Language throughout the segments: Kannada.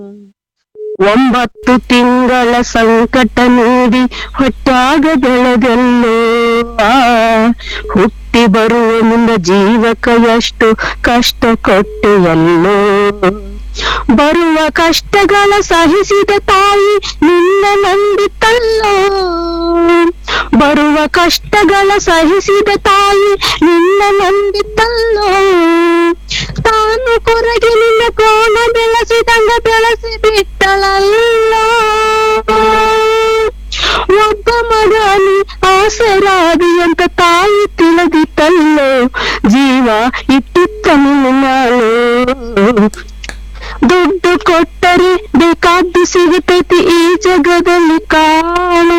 ಒಂಬತ್ತು ತಿಂಗಳ ಸಂಕಟ ನೀಡಿ ಹೊಟ್ಟಾಗ ಬೆಳೆದೆಲ್ಲೋ ಆ, ಹುಟ್ಟಿ ಬರುವ ಮುಂದ ಜೀವಕ ಎಷ್ಟು ಕಷ್ಟ ಕೊಟ್ಟು ಎಲ್ಲೋ ಬರುವ ಕಷ್ಟಗಳ ಸಹಿಸಿದ ತಾಯಿ ನಿನ್ನ ನಂಬಿತಲ್ಲೋ ಬರುವ ಕಷ್ಟಗಳ ಸಹಿಸಿದ ತಾಯಿ ನಿನ್ನ ನಂಬಿತಲ್ಲೋ ತಾನು ಕೊರಗೆ ನಿನ್ನ ಕೋಣ ಬೆಳೆಸಿದಂಗ ಬೆಳೆಸಿ ಬಿಟ್ಟಳಲ್ಲೋ ಒಬ್ಬ ಮಗನಿ ಆಸರಾದಿ ಅಂತ ತಾಯಿ ತಿಳಿದಿತ್ತಲ್ಲೋ ಜೀವ ಇಟ್ಟಿತ್ತ ನಿನ್ನಾಳು ದುಡ್ಡು ಕೊಟ್ಟರೆ ಬೇಕಾದ್ದು ಸಿಗುತ್ತೈತಿ ಈ ಜಗದಲ್ಲಿ ಕಾಣು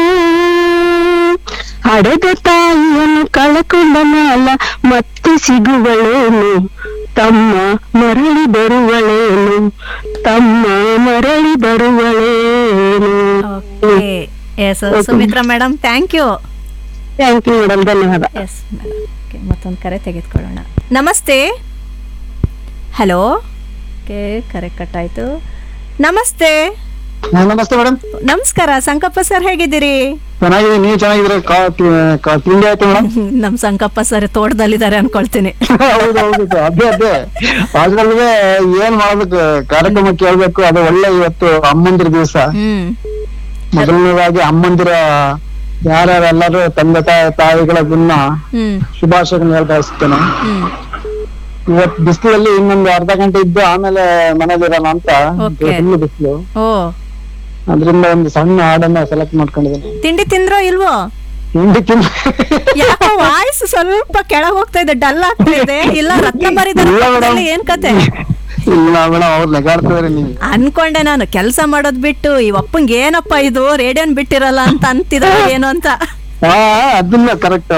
ಹಡೆದ ತಾಯಿಯನ್ನು ಕಳಕೊಂಡ ಮ್ಯಾಲ ಮತ್ತೆ ಸಿಗುವಳೇನು ತಮ್ಮ ಮರಳಿ ಬರುವಳೇನು ತಮ್ಮ ಮರಳಿ ಬರುವಳೇನು okay yes Sumitra madam thank you thank you madam ಧನ್ಯವಾದ ಎಸ್ ಮೇಡಮ್ ಓಕೆ ಮತ್ತೊಂದು ಕರೆ ತೆಗೆದುಕೊಳ್ಳೋಣ ನಮಸ್ತೆ ಹಲೋ ಓಕೆ ಕರೆ ಕಟ್ಟಾಯಿತು ನಮಸ್ತೆ ನಮಸ್ತೆ ಮೇಡಮ್ ನಮಸ್ಕಾರ ಸಂಕಪ್ಪ ಸರ್ ಹೇಗಿದ್ದೀರಿ ಚೆನ್ನಾಗಿದೆ ನೀವು ಚೆನ್ನಾಗಿದ್ರೆ ಕಾ ತಿಂಡಿ ಆಯ್ತು ಮೇಡಮ್ ನಮ್ಮ ಸಂಕಪ್ಪ ಸರ್ ತೋಟದಲ್ಲಿದ್ದಾರೆ ಅನ್ಕೊಳ್ತೀನಿ ಹೌದು ಹೌದು sir. ಅದೇ ಅದೇ ಅದ್ರಲ್ಲಿಗೆ ಏನ್ ಮಾಡ್ಬೇಕು ಕಾರ್ಯಕ್ರಮ ಕೇಳ್ಬೇಕು ಅದು ಒಳ್ಳೆ ಇವತ್ತು ಅಮ್ಮಂದಿರ ದಿವಸ ಹ್ಮ್ ಮೊದಲನೇದಾಗಿ ಅಮ್ಮಂದಿರ ಯಾರ್ಯಾರೆಲ್ಲರೂ ತಂದೆ ತಾಯಿ ತಾಯಿಗಳ ದಿನ ಹ್ಮ್ ಶುಭಾಶಯಗಳನ್ನ ಹೇಳ್ತಾ ಇರ್ತೇನೆ ಹ್ಮ್ ಇವತ್ತು ಬಿಸಿಲಲ್ಲಿ ಇನ್ನೊಂದು ಅರ್ಧ ಗಂಟೆ ಇದ್ದು ಆಮೇಲೆ ಮನೇಲಿರೋಣ ಅಂತ Okay. ಫುಲ್ ಬಿಸಿಲು ಓ ಅದ್ರಿಂದ ಒಂದು ಸಣ್ಣ ಹಾಡನ್ನ ಸೆಲೆಕ್ಟ್ ಮಾಡ್ಕೊಂಡಿದ್ದೀನಿ ತಿಂಡಿ ತಿಂದ್ರೋ ಇಲ್ವೋ ತಿಂಡಿ ತಿಂದು ಯಾಕೋ ವಾಯ್ಸ್ ಸ್ವಲ್ಪ ಕೆಳಗ್ ಹೋಗ್ತಾ ಇದೆ ಡಲ್ ಆಗ್ತಾ ಇದೆ ಇಲ್ಲ ರತ್ನ ಇಲ್ಲ ಬರಿದಾರೆ ಮೇಡಮ್ ಏನ್ ಕತೆ ಇಲ್ಲ ಮೇಡಮ್ ಅವ್ರು ನೆಗಾಡ್ತಿದಾರೆ ನೀವು ಅನ್ಕೊಂಡೆ ನಾನು ಕೆಲಸ ಮಾಡೋದ್ ಬಿಟ್ಟು ಈ ಅಪ್ಪಂಗೆ ಏನಪ್ಪ ಇದು ರೇಡಿಯೋನ್ ಬಿಟ್ಟಿರಲ್ಲ ಅಂತ ಅಂತಿದಾರೆ ಏನು ಅಂತ ಹಾ ಅದನ್ನ ಕರೆಕ್ಟ್